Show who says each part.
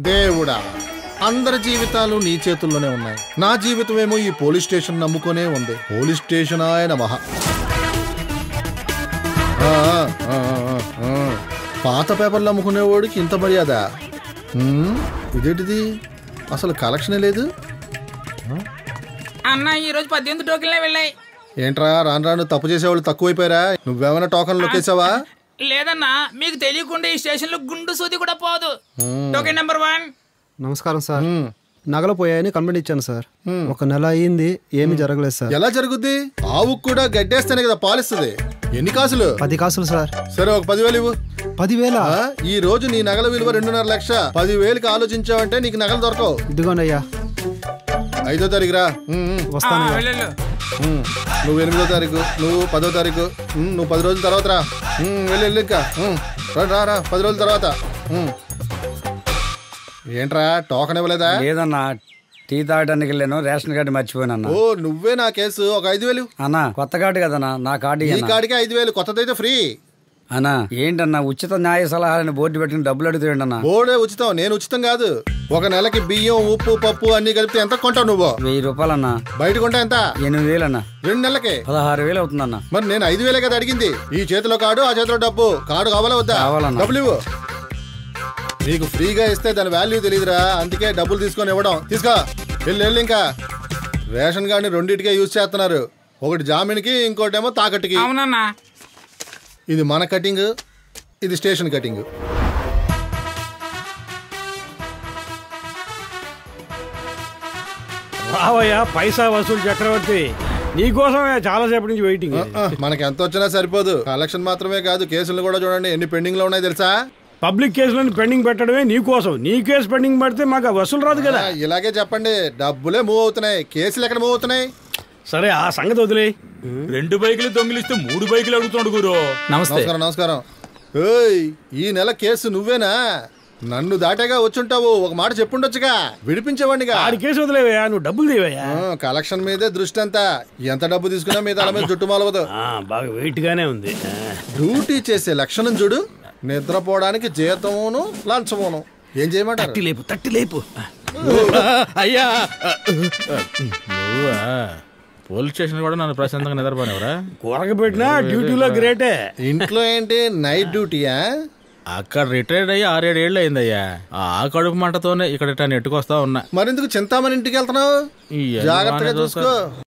Speaker 1: దేవుడా అందరి జీవితాలు నీ చేతుల్లోనే ఉన్నాయి నా జీవితమేమో ఈ పోలీస్ స్టేషన్ నమ్ముకునే ఉంది పోలీస్ స్టేషన్ ఆయన మహా ఆ, ఆ, ఆ, ఆ. పాత పేపర్లు అమ్ముకునేవాడికి ఇంత మర్యాద ఉమ్, ఇదేంటిది అసలు కలెక్షనే లేదు
Speaker 2: అన్న ఈ రోజు పద్దెనిమిది టోకెన్లే వెళ్ళాయి
Speaker 1: ఏంట్రా రాను రాను తప్పు చేసేవాళ్ళు తక్కువైపోయారా నువ్వేమైనా టోకన్ లొక్కేసావా
Speaker 2: లేదన్నా మీకు తెలియకుండా ఈ స్టేషన్ లో గుండు సూది కూడా పోదు టోకెన్ నెంబర్ వన్
Speaker 3: నమస్కారం సార్ నగలు పోయాయని కంప్లైంట్ ఇచ్చాను సార్ ఒక నెల అయ్యింది ఏమీ జరగలేదు సార్
Speaker 1: ఎలా జరుగుద్ది ఆవుకు కూడా గడ్డేస్తేనే కదా పాలిస్తుంది ఎన్ని కాసులు
Speaker 3: పది కాసులు సార్
Speaker 1: సరే ఒక పదివేలు ఇవ్వు
Speaker 3: పదివేల
Speaker 1: ఆ, ఈ రోజు నీ నగల విలువ రెండున్నర లక్ష పదివేలకి ఆలోచించావంటే నీకు నగలు దొరకవు
Speaker 3: ఇదిగోండి అయ్యా
Speaker 1: ఐదో తారీఖు రా ఉమ్, ఉమ్,
Speaker 3: వస్తాను అయ్యా.
Speaker 2: వెళ్ళు
Speaker 1: ఉమ్. నువ్వు ఎనిమిదో తారీఖు నువ్వు పదో తారీఖు ఉమ్, నువ్వు పది రోజుల తర్వాత రా ఉమ్, వెళ్ళు వెళ్ళు ఇంకా ఉమ్, రా, రా రా పది రోజుల తర్వాత ఉమ్. ఏంట్రా టోకన్ ఇవ్వలేదా
Speaker 4: లేదన్నా టీ తాగడానికి వెళ్ళాను రేషన్ కార్డు మర్చిపోయానన్నా
Speaker 1: ఓ నువ్వే నా కేసు ఒక ఐదు వేలు
Speaker 4: అన్నా కొత్త కార్డు కదన్నా నా కార్డు
Speaker 1: ఈ
Speaker 4: ఇయ్యన్నా.
Speaker 1: కాడికి ఐదు వేలు కొత్తదైతే ఫ్రీ
Speaker 4: అన్నా ఏంటన్నా ఉచిత న్యాయ సలహాలని బోర్డు పెట్టిన డబ్బులు అడుగుతాయండి అన్నా
Speaker 1: బోర్డే ఉచితం నేను ఉచితం కాదు ఒక నెలకి బియ్యం ఉప్పు పప్పు అన్ని కలిపితే ఎంత కొంటావు నువ్వు
Speaker 4: వెయ్యి రూపాయలన్నా
Speaker 1: బయట కొంటా ఎంత
Speaker 4: ఎనిమిది వేలన్నా
Speaker 1: రెండు నెలలకి
Speaker 4: పదహారు వేలు అవుతుందన్నా
Speaker 1: మరి నేను ఐదు వేలే కదా అడిగింది ఈ చేతిలో కాడు ఆ చేతిలో డబ్బు కాడు కావాలా వద్దా
Speaker 4: కావాలన్నా.
Speaker 1: డబ్బులు ఇవ్వు నీకు ఫ్రీగా ఇస్తే దాని వాల్యూ తెలియదురా అందుకే డబ్బులు తీసుకొని ఇవ్వడం తీసుకో వెళ్ళి వెళ్ళి ఇంకా రేషన్ కార్డుని రెండింటికే యూజ్ చేస్తున్నారు ఒకటి జామీన్కి ఇంకోటేమో తాకట్టుకి
Speaker 2: అవునన్నా
Speaker 1: ఇది మన కటింగ్ ఇది స్టేషన్ కటింగ్
Speaker 5: రావయ్యా పైసా వసూలు చక్రవర్తి నీకోసమే చాలాసేపటి నుంచి వెయిటింగ్
Speaker 1: ఆ, మనకి ఎంత వచ్చినా సరిపోదు కలెక్షన్ మాత్రమే కాదు కేసులు కూడా చూడండి ఎన్ని పెండింగ్ లో ఉన్నాయి తెలుసా
Speaker 5: పబ్లిక్ కేసులను పెండింగ్ పెట్టడమే నీకోసం నీ కేసు పెండింగ్ పెడితే మాకు ఆ వసూలు రాదు కదా
Speaker 1: ఆ, ఇలాగే చెప్పండి డబ్బులే మూవ్ అవుతున్నాయి కేసులు ఎక్కడ మూవ్ అవుతున్నాయి
Speaker 5: సరే ఆ సంగతి వదిలే
Speaker 6: రెండు బైకులు దొంగిలిస్తే మూడు బైకులు అడుగుతున్నాడు గురు
Speaker 2: నమస్తే
Speaker 1: నమస్కారం నమస్కారం ఏయ్ ఈ నెల కేసు నువ్వేనా నన్ను దాటేగా వచ్చుంటావు ఒక మాట చెప్పుండొచ్చుగా విడిపించేవాడిగా
Speaker 5: ఆడి కేసు వదిలేవయ్యా నువ్వు డబ్బులు తీవయ్యా
Speaker 1: ఆ, కలెక్షన్ మీదే దృష్టి అంతా ఎంత డబ్బు తీసుకున్నా మీ తల మీద జుట్టు మాలవదు
Speaker 5: ఆ, బాగా వెయిట్ గానే ఉంది ఆ.
Speaker 1: డ్యూటీ చేసే లక్షణం చూడు నిద్రపోవడానికి జీతమును లంచమును ఏం చేయమంటారు
Speaker 5: తట్టి లేపు తట్టి లేపు
Speaker 6: అయ్యా నువ్వా పోలీస్ స్టేషన్ కూడా నన్ను ప్రశాంతంగా నిద్రపోనేవరా
Speaker 5: కూరక పెట్టినా డ్యూటీలో గ్రేటే
Speaker 1: ఇంట్లో ఏంటి నైట్ డ్యూటీయా
Speaker 6: అక్కడ రిటైర్డ్ అయ్యి ఆరేడు ఏళ్ళు అయిందయ్యా ఆ కడుపు మంటతోనే ఇక్కడ ఇట్లా నెట్టుకొస్తా ఉన్నా
Speaker 1: మరెందుకు చింతామణి ఇంటికి వెళ్తున్నావు
Speaker 6: ఈ
Speaker 1: జాగ్రత్తగా
Speaker 6: బాగానే
Speaker 1: చూసుకో